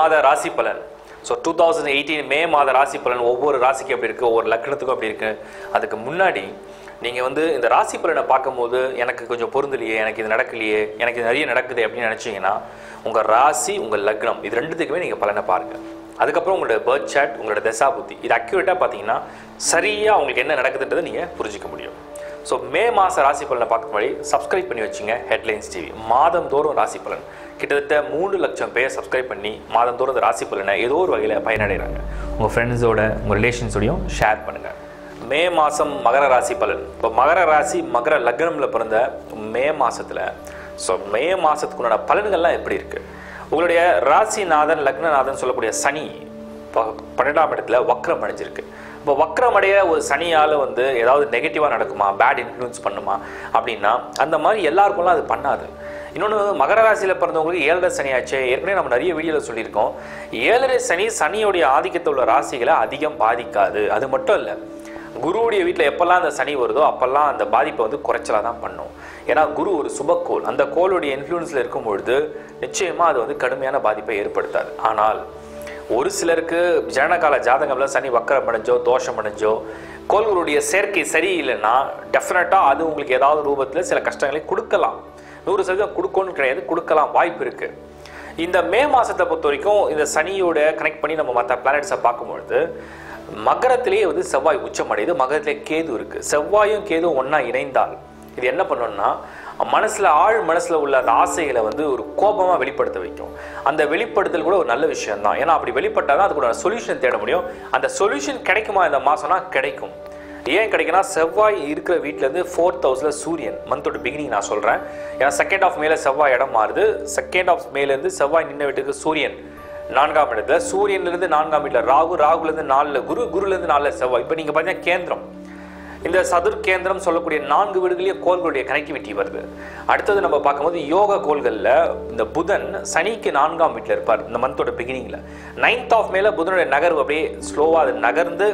மாத ராசி பலன் ஸோ டூ தௌசண்ட் எயிட்டீன் மே மாத ராசி பலன் ஒவ்வொரு ராசிக்கும் அப்படி இருக்குது ஒவ்வொரு லக்னத்துக்கும் அப்படி இருக்குது அதுக்கு முன்னாடி நீங்கள் வந்து இந்த ராசி பலனை பார்க்கும்போது எனக்கு கொஞ்சம் பொருந்தலையே எனக்கு இது நடக்கலையே எனக்கு இது நிறைய நடக்குது அப்படின்னு நினச்சிங்கன்னா உங்கள் ராசி உங்கள் லக்னம் இது ரெண்டுத்துக்குமே நீங்கள் பலனை பாருங்கள் அதுக்கப்புறம் உங்களோட பர்த் சாட் உங்களோட தசா புத்தி இது அக்யூரேட்டாக பார்த்தீங்கன்னா சரியாக உங்களுக்கு என்ன நடக்குதுன்றதை நீங்கள் புரிஞ்சிக்க முடியும் ஸோ மே மாத ராசி பலனை பார்க்க முன்னாடி சப்ஸ்கிரைப் பண்ணி வச்சுங்க ஹெட்லைன்ஸ் டிவி மாதந்தோறும் ராசி பலன் கிட்டத்தட்ட மூணு லட்சம் பேர் சப்ஸ்கிரைப் பண்ணி மாதந்தோறும் இந்த ராசி பலனை ஏதோ ஒரு வகையில் பயனடைகிறாங்க உங்கள் ஃப்ரெண்ட்ஸோட உங்கள் ரிலேஷன்ஸோடையும் ஷேர் பண்ணுங்கள் மே மாதம் மகர ராசி பலன் இப்போ மகர ராசி மகர லக்னமில் பிறந்த மே மாதத்தில் ஸோ மே மாதத்துக்குண்டான பலன்கள்லாம் எப்படி இருக்குது உங்களுடைய ராசிநாதன் லக்னநாதன் சொல்லக்கூடிய சனி ப- பன்னெண்டாம் இடத்துல வக்ரம் அடைஞ்சிருக்கு இப்போ வக்ரம் அடைய ஒரு சனியால் வந்து ஏதாவது நெகட்டிவாக நடக்குமா பேட் இன்ஃப்ளூயன்ஸ் பண்ணுமா அப்படின்னா அந்த மாதிரி எல்லாருக்கும்லாம் அது பண்ணாது இன்னொன்று மகர ராசியில் பிறந்தவங்களுக்கு ஏழரை சனி ஆச்சு ஏற்கனவே நம்ம நிறைய வீடியோவில் சொல்லியிருக்கோம் ஏழரை சனி சனியோடைய ஆதிக்கத்தில் உள்ள ராசிகளை அதிகம் பாதிக்காது அது மட்டும் இல்லை குருவுடைய வீட்டில் எப்பெல்லாம் அந்த சனி வருதோ அப்பெல்லாம் அந்த பாதிப்பை வந்து குறைச்சலாக தான் பண்ணும் ஏன்னா குரு ஒரு சுபக்கோள் அந்த கோளுடைய இன்ஃப்ளூயன்ஸில் இருக்கும் பொழுது நிச்சயமாக அது வந்து கடுமையான பாதிப்பை ஏற்படுத்தாது ஆனால் ஒரு சிலருக்கு ஜனனகால ஜாதகம்ல சனி வக்கரம் அடைஞ்சோ தோஷம் அடைஞ்சோ கோள்களுடைய சேர்க்கை சரியில்லைன்னா டெஃபினட்டாக அது உங்களுக்கு ஏதாவது ரூபத்தில் சில கஷ்டங்களை கொடுக்கலாம் நூறு சதவீதம் கொடுக்கணும்னு கிடையாது கொடுக்கலாம் வாய்ப்பு இருக்குது இந்த மே மாதத்தை பொறுத்த வரைக்கும் இந்த சனியோட கனெக்ட் பண்ணி நம்ம மற்ற பிளானட்ஸை பார்க்கும்பொழுது மகரத்திலேயே வந்து செவ்வாய் உச்சம் அடையுது மகரத்திலே கேது இருக்குது செவ்வாயும் கேதுவும் ஒன்றா இணைந்தால் இது என்ன பண்ணணும்னா மனசில் ஆழ் மனசில் உள்ள அந்த ஆசைகளை வந்து ஒரு கோபமாக வெளிப்படுத்த வைக்கும் அந்த வெளிப்படுத்தல் கூட ஒரு நல்ல விஷயம் தான் ஏன்னா அப்படி வெளிப்பட்டால் தான் அதுக்கு சொல்யூஷன் தேட முடியும் அந்த சொல்யூஷன் கிடைக்குமா இந்த மாதம்னா கிடைக்கும் ஏன் கிடைக்குன்னா செவ்வாய் இருக்கிற வீட்டிலேருந்து ஃபோர்த் ஹவுஸில் சூரியன் மந்தோட பிகினிங் நான் சொல்கிறேன் ஏன்னா செகண்ட் ஆஃப் மேல செவ்வாய் இடம் மாறுது செகண்ட் ஆஃப் மேலேருந்து செவ்வாய் நின்ன வீட்டுக்கு சூரியன் நான்காம் இடத்துல சூரியன்லேருந்து நான்காம் வீட்டில் ராகு ராகுலேருந்து நாலில் குரு குருலேருந்து நாலில் செவ்வாய் இப்போ நீங்கள் பார்த்தீங்கன்னா கேந்திரம் இந்த சதுர் கேந்திரம் சொல்லக்கூடிய நான்கு வீடுகளையும் கோள்களுடைய கனெக்டிவிட்டி வருது அடுத்தது நம்ம பார்க்கும்போது யோக கோள்களில் இந்த புதன் சனிக்கு நான்காம் வீட்டில் இருப்பார் இந்த மந்தோட பிகினிங்கில் நைன்த் ஆஃப் மேல புதனுடைய நகர்வு அப்படியே ஸ்லோவாக அது நகர்ந்து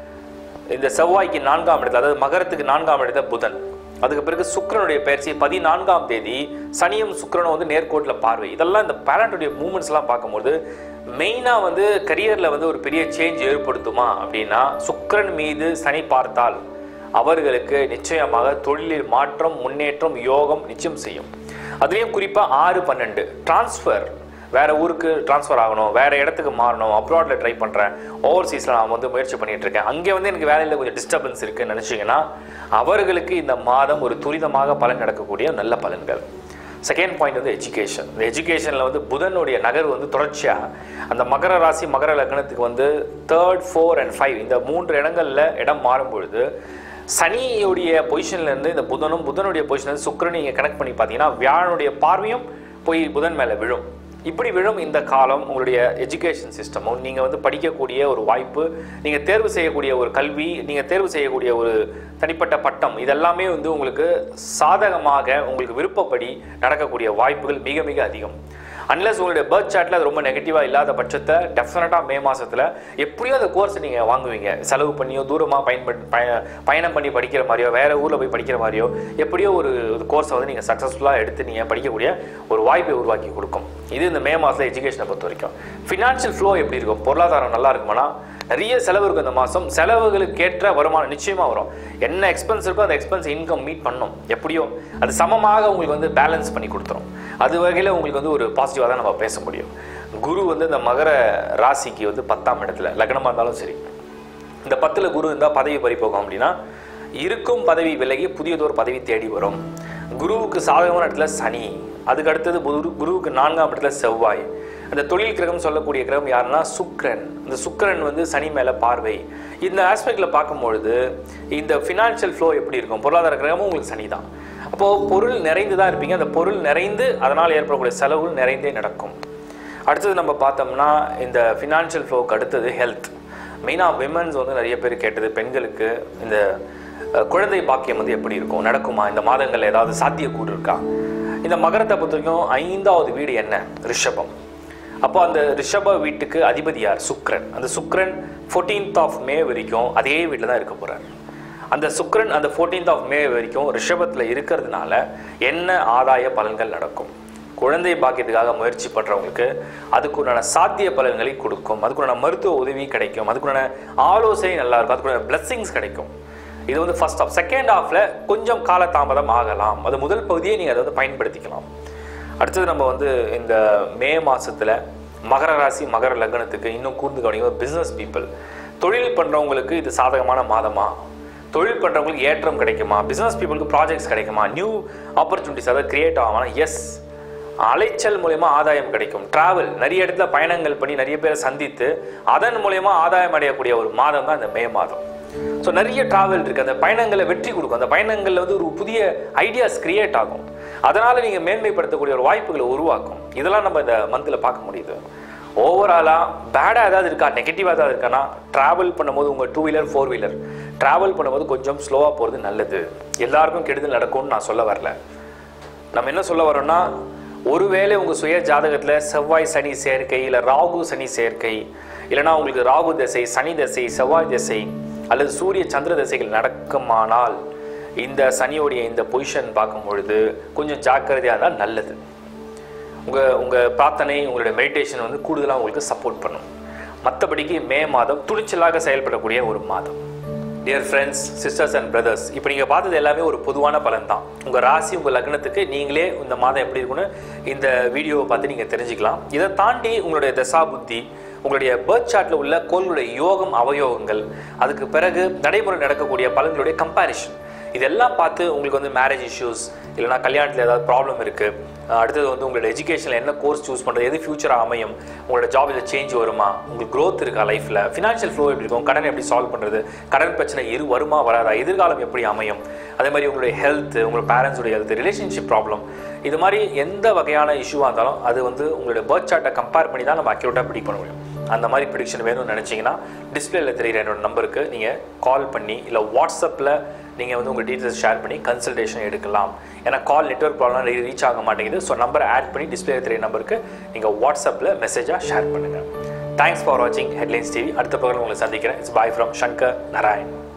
இந்த செவ்வாய்க்கு நான்காம் இடத்துல அதாவது மகரத்துக்கு நான்காம் இடத்துல புதன் அதுக்கு பிறகு சுக்கிரனுடைய பயிற்சி பதினான்காம் தேதி சனியும் சுக்கிரனும் வந்து நேர்கோட்டில் பார்வை இதெல்லாம் இந்த பேரண்ட்டுடைய மூமெண்ட்ஸ்லாம் பார்க்கும்போது மெயினாக வந்து கரியரில் வந்து ஒரு பெரிய சேஞ்ச் ஏற்படுத்துமா அப்படின்னா சுக்கிரன் மீது சனி பார்த்தால் அவர்களுக்கு நிச்சயமாக தொழிலில் மாற்றம் முன்னேற்றம் யோகம் நிச்சயம் செய்யும் அதுலேயும் குறிப்பாக ஆறு பன்னெண்டு டிரான்ஸ்ஃபர் வேற ஊருக்கு ட்ரான்ஸ்ஃபர் ஆகணும் வேற இடத்துக்கு மாறணும் அப்ராட்ல ட்ரை பண்ணுறேன் ஓவர்சீஸில் நான் வந்து முயற்சி பண்ணிட்டு இருக்கேன் அங்கே வந்து எனக்கு வேலையில் கொஞ்சம் டிஸ்டர்பன்ஸ் இருக்குன்னு நினச்சிங்கன்னா அவர்களுக்கு இந்த மாதம் ஒரு துரிதமாக பலன் நடக்கக்கூடிய நல்ல பலன்கள் செகண்ட் பாயிண்ட் வந்து எஜுகேஷன் இந்த எஜுகேஷனில் வந்து புதனுடைய நகர் வந்து தொடர்ச்சியாக அந்த மகர ராசி மகர லக்னத்துக்கு வந்து தேர்ட் ஃபோர் அண்ட் ஃபைவ் இந்த மூன்று இடங்களில் இடம் மாறும் பொழுது சனியுடைய பொசிஷன்லேருந்து இந்த புதனும் புதனுடைய பொசிஷன்லேருந்து சுக்கிரனை நீங்கள் கனெக்ட் பண்ணி பார்த்தீங்கன்னா வியாழனுடைய பார்வையும் போய் புதன் மேலே விழும் இப்படி விழும் இந்த காலம் உங்களுடைய எஜுகேஷன் சிஸ்டமும் நீங்கள் வந்து படிக்கக்கூடிய ஒரு வாய்ப்பு நீங்கள் தேர்வு செய்யக்கூடிய ஒரு கல்வி நீங்கள் தேர்வு செய்யக்கூடிய ஒரு தனிப்பட்ட பட்டம் இதெல்லாமே வந்து உங்களுக்கு சாதகமாக உங்களுக்கு விருப்பப்படி நடக்கக்கூடிய வாய்ப்புகள் மிக மிக அதிகம் அன்லஸ் உங்களுடைய பர்த் சார்ட்டில் அது ரொம்ப நெகட்டிவாக இல்லாத பட்சத்தை டெஃபினட்டாக மே மாதத்தில் எப்படியோ அந்த கோர்ஸ் நீங்கள் வாங்குவீங்க செலவு பண்ணியோ தூரமாக பயன்படு பய பயணம் பண்ணி படிக்கிற மாதிரியோ வேறு ஊரில் போய் படிக்கிற மாதிரியோ எப்படியோ ஒரு கோர்ஸை வந்து நீங்கள் சக்ஸஸ்ஃபுல்லாக எடுத்து நீங்கள் படிக்கக்கூடிய ஒரு வாய்ப்பை உருவாக்கி கொடுக்கும் இது இந்த மே மாதத்தில் எஜுகேஷனை பொறுத்த வரைக்கும் ஃபினான்ஷியல் ஃப்ளோ எப்படி இருக்கும் பொருளாதாரம் நல்லா இருக்குமானா நிறைய செலவு இருக்கும் இந்த மாதம் செலவுகளுக்கு ஏற்ற வருமானம் நிச்சயமாக வரும் என்ன எக்ஸ்பென்ஸ் இருக்கோ அந்த எக்ஸ்பென்ஸ் இன்கம் மீட் பண்ணும் எப்படியோ அது சமமாக உங்களுக்கு வந்து பேலன்ஸ் பண்ணி கொடுத்துரும் அது வகையில் உங்களுக்கு வந்து ஒரு பாசிட்டிவாக தான் நம்ம பேச முடியும் குரு வந்து இந்த மகர ராசிக்கு வந்து பத்தாம் இடத்துல லக்னமாக இருந்தாலும் சரி இந்த பத்தில் குரு இருந்தால் பதவி பறி போகும் அப்படின்னா இருக்கும் பதவி விலகி புதியதொரு பதவி தேடி வரும் குருவுக்கு சாதகமான இடத்துல சனி அதுக்கு அடுத்தது குரு குருவுக்கு நான்காம் இடத்துல செவ்வாய் அந்த தொழில் கிரகம் சொல்லக்கூடிய கிரகம் யாருன்னா சுக்கிரன் இந்த சுக்கிரன் வந்து சனி மேலே பார்வை இந்த ஆஸ்பெக்டில் பார்க்கும்பொழுது இந்த ஃபினான்ஷியல் ஃப்ளோ எப்படி இருக்கும் பொருளாதார கிரகமும் உங்களுக்கு சனி தான் அப்போது பொருள் நிறைந்து தான் இருப்பீங்க அந்த பொருள் நிறைந்து அதனால் ஏற்படக்கூடிய செலவுகள் நிறைந்தே நடக்கும் அடுத்தது நம்ம பார்த்தோம்னா இந்த ஃபினான்ஷியல் ஃப்ளோவுக்கு அடுத்தது ஹெல்த் மெயினாக விமன்ஸ் வந்து நிறைய பேர் கேட்டது பெண்களுக்கு இந்த அஹ், குழந்தை பாக்கியம் வந்து எப்படி இருக்கும் நடக்குமா இந்த மாதங்களில் ஏதாவது சாத்தியக்கூறு இருக்கா இந்த மகரத்தை பொறுத்த வரைக்கும் ஐந்தாவது வீடு என்ன ரிஷபம் அப்போ அந்த ரிஷப வீட்டுக்கு அதிபதி யார் சுக்ரன் அந்த சுக்ரன் 14th ஆஃப் மே வரைக்கும் அதே வீட்டில் தான் இருக்க போகிறார் அந்த சுக்கிரன் அந்த 14th ஆஃப் மே வரைக்கும் ரிஷபத்தில் இருக்கிறதுனால என்ன ஆதாய பலன்கள் நடக்கும் குழந்தை பாக்கியத்துக்காக முயற்சி பண்ணுறவங்களுக்கு அதுக்குண்டான சாத்திய பலன்களை கொடுக்கும் அதுக்குண்டான மருத்துவ உதவி கிடைக்கும் அதுக்குண்டான ஆலோசனை நல்லா இருக்கும் அதுக்குண்டான பிளெஸ்ஸிங்ஸ் கிடைக்கும் இது வந்து ஃபர்ஸ்ட் ஆஃப் செகண்ட் ஹாஃப்ல கொஞ்சம் காலதாமதம் ஆகலாம் அது முதல் பகுதியை நீங்கள் அதை வந்து பயன்படுத்திக்கலாம் அடுத்தது நம்ம வந்து இந்த மே மாசத்துல மகர ராசி மகர லக்னத்துக்கு இன்னும் கூர்ந்து கவனிக்கும் பிஸ்னஸ் பீப்புள் தொழில் பண்றவங்களுக்கு இது சாதகமான மாதமா தொழில் பண்றவங்களுக்கு ஏற்றம் கிடைக்குமா பிஸ்னஸ் பீப்புளுக்கு ப்ராஜெக்ட்ஸ் கிடைக்குமா நியூ ஆப்பர்ச்சுனிட்டிஸ் அதாவது கிரியேட் ஆகுமா எஸ் அலைச்சல் மூலயமா ஆதாயம் கிடைக்கும் டிராவல் நிறைய இடத்துல பயணங்கள் பண்ணி நிறைய பேரை சந்தித்து அதன் மூலயமா ஆதாயம் அடையக்கூடிய ஒரு மாதம் தான் இந்த மே மாதம் ஸோ நிறைய டிராவல் இருக்கு அந்த பயணங்களை வெற்றி கொடுக்கும் அந்த பயணங்கள்ல வந்து ஒரு புதிய ஐடியாஸ் கிரியேட் ஆகும் அதனால நீங்க மேன்மைப்படுத்தக்கூடிய ஒரு வாய்ப்புகளை உருவாக்கும் இதெல்லாம் நம்ம இந்த மந்த்ல பார்க்க முடியுது ஓவராலா பேடா ஏதாவது இருக்கா நெகட்டிவா ஏதாவது இருக்கானா டிராவல் பண்ணும்போது உங்க two wheeler four wheeler travel பண்ணும்போது கொஞ்சம் ஸ்லோவா போறது நல்லது எல்லாருக்கும் கெடுதல் நடக்கும்னு நான் சொல்ல வரல நம்ம என்ன சொல்ல வரோம்னா ஒருவேளை உங்க சுய ஜாதகத்துல செவ்வாய் சனி சேர்க்கை இல்ல ராகு சனி சேர்க்கை இல்லைன்னா உங்களுக்கு ராகு திசை சனி திசை செவ்வாய் திசை அல்லது சூரிய சந்திர திசைகள் நடக்குமானால் இந்த சனியோடைய இந்த பொசிஷன் பார்க்கும் பொழுது கொஞ்சம் ஜாக்கிரதையாக இருந்தால் நல்லது உங்க உங்க பிரார்த்தனை உங்களுடைய மெடிடேஷன் வந்து கூடுதலாக உங்களுக்கு சப்போர்ட் பண்ணும் மற்றபடிக்கு மே மாதம் துணிச்சலாக செயல்படக்கூடிய ஒரு மாதம் dear friends sisters and brothers இப்போ நீங்கள் பார்த்தது எல்லாமே ஒரு பொதுவான பலன் தான் உங்கள் ராசி உங்கள் லக்னத்துக்கு நீங்களே இந்த மாதம் எப்படி இருக்குன்னு இந்த வீடியோவை பார்த்து நீங்கள் தெரிஞ்சுக்கலாம் இதை தாண்டி உங்களுடைய தசா புத்தி உங்களுடைய பேர்த் சார்ட்டில் உள்ள கோள்களுடைய யோகம் அவயோகங்கள் அதுக்கு பிறகு நடைமுறை நடக்கக்கூடிய பலன்களுடைய கம்பேரிஷன் இதெல்லாம் பார்த்து உங்களுக்கு வந்து மேரேஜ் இஷ்யூஸ் இல்லைனா கல்யாணத்தில் ஏதாவது ப்ராப்ளம் இருக்குது அடுத்தது வந்து உங்களோட எஜுகேஷனில் என்ன கோர்ஸ் சூஸ் பண்ணுறது எது ஃபியூச்சராக அமையும் உங்களோட ஜாபில் சேஞ்ச் வருமா உங்களுக்கு growth இருக்கா லைஃப்பில் ஃபினான்ஷியல் ஃப்ளோ எப்படி இருக்கும் கடன் எப்படி சால்வ் பண்ணுறது கடன் பிரச்சனை இரு வருமா வராதா எதிர்காலம் எப்படி அமையும் அதே மாதிரி உங்களுடைய ஹெல்த் உங்களோட பேரண்ட்ஸுடைய ஹெல்த் ரிலேஷன்ஷிப் ப்ராப்ளம் இது மாதிரி எந்த வகையான இஷ்யூவாக இருந்தாலும் அது வந்து உங்களுடைய பேர்த் சார்ட்டை கம்பேர் பண்ணி தான் நம்ம அக்யூரேட்டாக ப்ரிடிக் பண்ண முடியும் அந்த மாதிரி ப்ரிடிக்ஷன் வேணும்னு நினச்சிங்கன்னா டிஸ்பிளேல தெரியுற என்னோட நம்பருக்கு நீங்கள் கால் பண்ணி இல்லை வாட்ஸ்அப்பில் நீங்கள் வந்து உங்கள் டீட்டெயில்ஸ் ஷேர் பண்ணி கன்சல்டேஷன் எடுக்கலாம் ஏன்னா கால் நெட்ஒர்க் ப்ராப்ளம் ரீச் ஆக மாட்டேங்குது ஸோ நம்பரை ஆட் பண்ணி டிஸ்பிளே தெரிய நம்பருக்கு நீங்கள் வாட்ஸ்அப்பில் மெசேஜாக ஷேர் பண்ணுங்கள் தேங்க்ஸ் ஃபார் வாட்சிங் ஹெட்லைன்ஸ் டிவி அடுத்த பக்கம் உங்களை சந்திக்கிறேன் it's bye from Shankar Narayan